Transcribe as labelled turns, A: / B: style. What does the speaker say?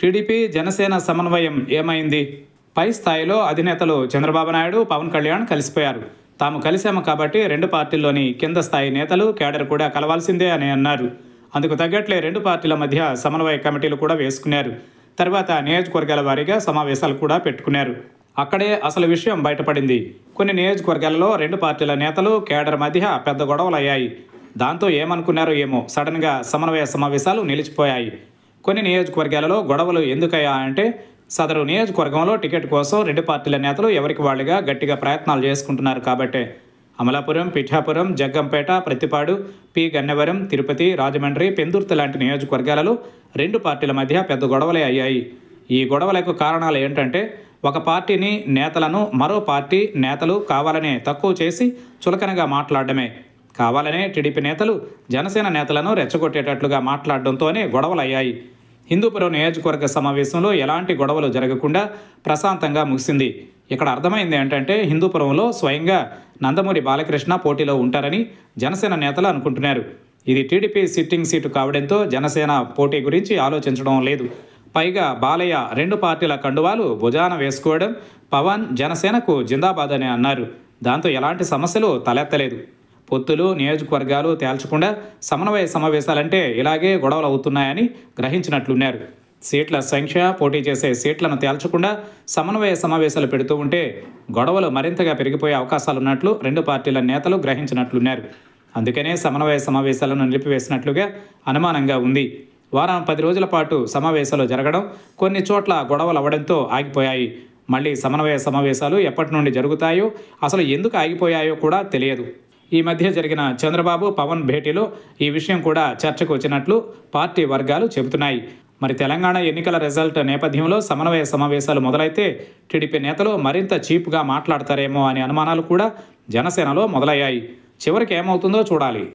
A: TDP Janasena సమన్వయం ఏమైంది పై స్థాయిలో అధినేతలు చంద్రబాబు నాయుడు పవన్ కళ్యాణ్ కలిసిపోయారు తాము కలిశాము కాబట్టి రెండు పార్టీల్లోని కింద స్థాయి నేతలు కేడర్ కూడా కలవాల్సిందే అని అన్నారు అందుకు తగ్గట్లే రెండు పార్టీల మధ్య సమన్వయ కమిటీలు కూడా వేసుకున్నారు తర్వాత నియోజకవర్గాల వారీగా సమావేశాలు కూడా పెట్టుకున్నారు అక్కడే అసలు విషయం బయటపడింది కొన్ని నియోజకవర్గాలలో రెండు పార్టీల నేతలు కేడర్ మధ్య పెద్ద గొడవలు అయ్యాయి దాంతో ఏమనుకున్నారో ఏమో సడన్గా సమన్వయ సమావేశాలు నిలిచిపోయాయి కొన్ని నియోజకవర్గాలలో గొడవలు ఎందుకయ్యా అంటే సదరు నియోజకవర్గంలో టికెట్ కోసం రెండు పార్టీల నేతలు ఎవరికి వాళ్ళుగా గట్టిగా ప్రయత్నాలు చేసుకుంటున్నారు కాబట్టే అమలాపురం పిఠాపురం జగ్గంపేట ప్రతిపాడు పి గన్నవరం తిరుపతి రాజమండ్రి పెందుర్తి లాంటి నియోజకవర్గాలలో రెండు పార్టీల మధ్య పెద్ద గొడవలే అయ్యాయి ఈ గొడవలకు కారణాలు ఏంటంటే ఒక పార్టీని నేతలను మరో పార్టీ నేతలు కావాలనే తక్కువ చేసి చులకనగా మాట్లాడడమే కావాలనే టీడీపీ నేతలు జనసేన నేతలను రెచ్చగొట్టేటట్లుగా మాట్లాడడంతోనే గొడవలయ్యాయి హిందూపురం నియోజకవర్గ సమావేశంలో ఎలాంటి గొడవలు జరగకుండా ప్రశాంతంగా ముగిసింది ఇక్కడ అర్థమైంది ఏంటంటే హిందూపురంలో స్వయంగా నందమూరి బాలకృష్ణ పోటీలో ఉంటారని జనసేన నేతలు అనుకుంటున్నారు ఇది టీడీపీ సిట్టింగ్ సీటు కావడంతో జనసేన పోటీ గురించి ఆలోచించడం లేదు పైగా బాలయ్య రెండు పార్టీల కండువాలు భుజాన వేసుకోవడం పవన్ జనసేనకు జిందాబాద్ అని అన్నారు దాంతో ఎలాంటి సమస్యలు తలెత్తలేదు పొత్తులు నియోజకవర్గాలు తేల్చకుండా సమన్వయ సమావేశాలంటే ఇలాగే గొడవలు అవుతున్నాయని గ్రహించినట్లున్నారు సీట్ల సంఖ్య పోటీ చేసే సీట్లను తేల్చకుండా సమన్వయ సమావేశాలు పెడుతూ ఉంటే గొడవలు మరింతగా పెరిగిపోయే అవకాశాలున్నట్లు రెండు పార్టీల నేతలు గ్రహించినట్లున్నారు అందుకనే సమన్వయ సమావేశాలను నిలిపివేసినట్లుగా అనుమానంగా ఉంది వారం పది రోజుల పాటు సమావేశాలు జరగడం కొన్ని చోట్ల గొడవలు అవ్వడంతో ఆగిపోయాయి మళ్ళీ సమన్వయ సమావేశాలు ఎప్పటి నుండి జరుగుతాయో అసలు ఎందుకు ఆగిపోయాయో కూడా తెలియదు ఈ మధ్య జరిగిన చంద్రబాబు పవన్ భేటీలో ఈ విషయం కూడా చర్చకు వచ్చినట్లు పార్టీ వర్గాలు చెబుతున్నాయి మరి తెలంగాణ ఎన్నికల రిజల్ట్ నేపథ్యంలో సమన్వయ సమావేశాలు మొదలైతే టీడీపీ నేతలు మరింత చీప్గా మాట్లాడతారేమో అనే అనుమానాలు కూడా జనసేనలో మొదలయ్యాయి చివరికి ఏమవుతుందో చూడాలి